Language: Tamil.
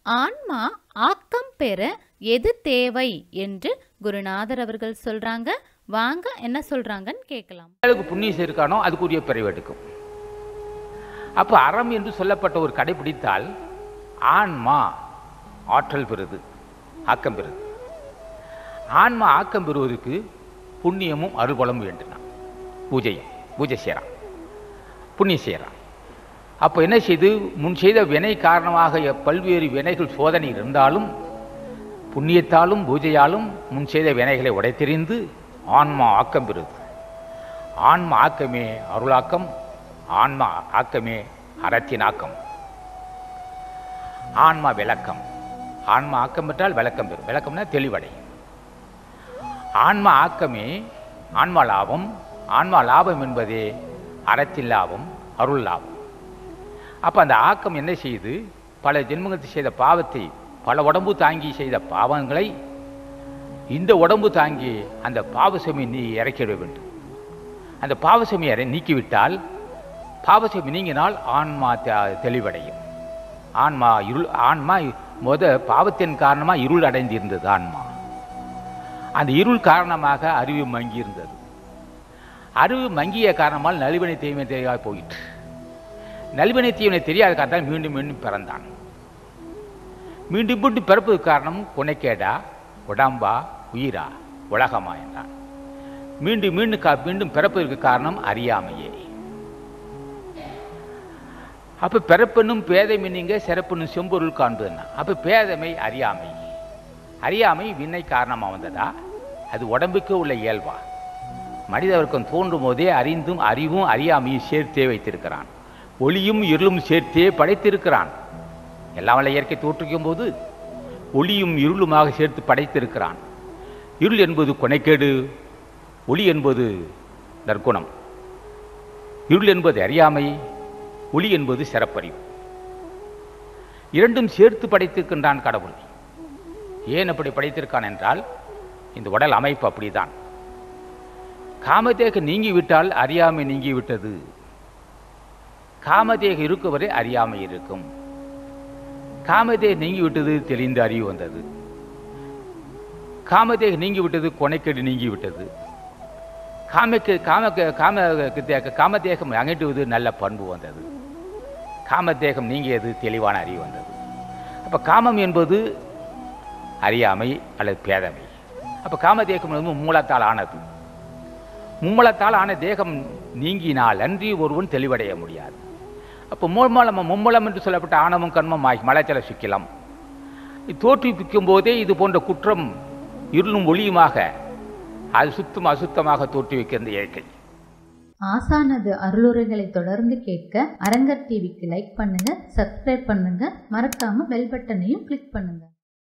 ஆன்மா ஆக்கம் பெற எது தேவை என்று குருநாதர் அவர்கள் சொல்றாங்க வாங்க என்ன சொல்றாங்கன்னு கேட்கலாம் அளவுக்கு புண்ணியம் சேர்க்கானோ அதுக்குரிய பிறவை எடுக்கும் அப்போ அறம் என்று சொல்லப்பட்ட ஒரு கடைபிடித்தால் ஆன்மா ஆற்றல் பெறுது ஆக்கம் பெறுது ஆன்மா ஆக்கம் பெறுவதற்கு புண்ணியமும் அருள்பலம் வேண்டினான் பூஜையும் பூஜை செய்கிறான் புண்ணியம் செய்கிறான் அப்போ என்ன செய்து முன் செய்த வினை காரணமாக எ- பல்வேறு வினைகள் சோதனை இருந்தாலும் புண்ணியத்தாலும் பூஜையாலும் முன் செய்த வினைகளை உடைத்தெறிந்து ஆன்மா ஆக்கம் பெறுது ஆன்மா ஆக்கமே அருளாக்கம் ஆன்மா ஆக்கமே அறத்தின் ஆக்கம் ஆன்மா விளக்கம் ஆன்மா ஆக்கம் பெற்றால் விளக்கம் பெறும் விளக்கம்னா தெளிவடையும் ஆன்மா ஆக்கமே ஆன்மா லாபம் ஆன்மா லாபம் என்பதே அறத்தின் லாபம் அருள் லாபம் அப்போ அந்த ஆக்கம் என்ன செய்யுது பல ஜென்மங்கள் செய்த பாவத்தை பல உடம்பு தாங்கி செய்த பாவங்களை இந்த உடம்பு தாங்கி அந்த பாவசுமை நீ இறக்கிட வேண்டும் அந்த பாவசுமை இறை நீக்கிவிட்டால் பாவசுமை நீங்கினால் ஆன்மா தெ- தெளிவடையும் ஆன்மா இருள் ஆன்மா முத பாவத்தின் காரணமாக இருள் அடைந்திருந்தது ஆன்மா அந்த இருள் காரணமாக அறிவு மங்கி இருந்தது அறிவு மங்கிய காரணமால் நலிவனை தீமை தெரியாத போயிற்று நலிவனை தீவனை தெரியாத காரணத்தால் மீண்டும் மீண்டும் பிறந்தான் மீண்டும் மீண்டும் பிறப்பதற்கு காரணம் குணைக்கேடா உடம்பா உயிரா உலகமா என்றான் மீண்டும் மீண்டும் கா- மீண்டும் பிறப்பதற்கு காரணம் அறியாமையே அப்ப பிறப்பென்னும் பேதமை நீங்க சிறப்பென்னும் செம்பொருள் காண்பதுன்னா அப்ப பேதமை அறியாமை அறியாமை வினை காரணமா வந்ததா அது உடம்புக்கு உள்ள இயல்பா மனித வர்க்கம் தோன்றும் போதே அறிந்தும் அறிவும் அறியாமையும் சேர்த்தே வைத்திருக்கிறான் ஒளியும் இருளும் சேர்த்தே படைத்திருக்கிறான் எல்லாம் வல்ல இயற்கை தோற்றுக்கும் போது ஒளியும் இருளுமாக சேர்த்து படைத்திருக்கிறான் இருள் என்பது கொனைக்கேடு ஒளி என்பது நற்குணம் இருள் என்பது அறியாமை ஒளி என்பது சிறப்பறிவு இரண்டும் சேர்த்து படைத்திருக்கின்றான் கடவுள் ஏன் அப்படி படைத்திருக்கான் என்றால் இந்த உடல் அமைப்பு அப்படிதான் காமதேக நீங்கிவிட்டால் அறியாமை நீங்கிவிட்டது காமதேக இருக்கும் வரை அறியாமை இருக்கும் காமதேக நீங்கிவிட்டது தெளிந்த அறிவு வந்தது காமதேக நீங்கிவிட்டது கொனைக்கேடு நீங்கிவிட்டது காமக்கு காம காம காமதேகம் அகற்றுவது நல்ல பண்பு வந்தது காமதேகம் நீங்கியது தெளிவான அறிவு வந்தது அப்போ காமம் என்பது அறியாமை அல்லது பேதமை அப்போ காமதேகம் என்பது மும்மூலத்தால் ஆனது மும்மலத்தால் ஆன தேகம் நீங்கினால் அன்றி ஒருவன் தெளிவடைய முடியாது அப்போ மும்மலம் மும்மலம் என்று சொல்லப்பட்ட ஆணவம் கண்மம் ஆகி மலைச்சல சிக்கலாம் தோற்றுவிக்கும் போதே இது போன்ற குற்றம் இருளும் ஒளியுமாக அது சுத்தம் அசுத்தமாக தோற்றுவிக்கிற இயற்கை ஆசானது அருளுரைகளை தொடர்ந்து கேட்க அரங்கர் டிவிக்கு லைக் பண்ணுங்க சப்ஸ்கிரைப் பண்ணுங்க மறக்காம பெல் பட்டனையும் கிளிக் பண்ணுங்க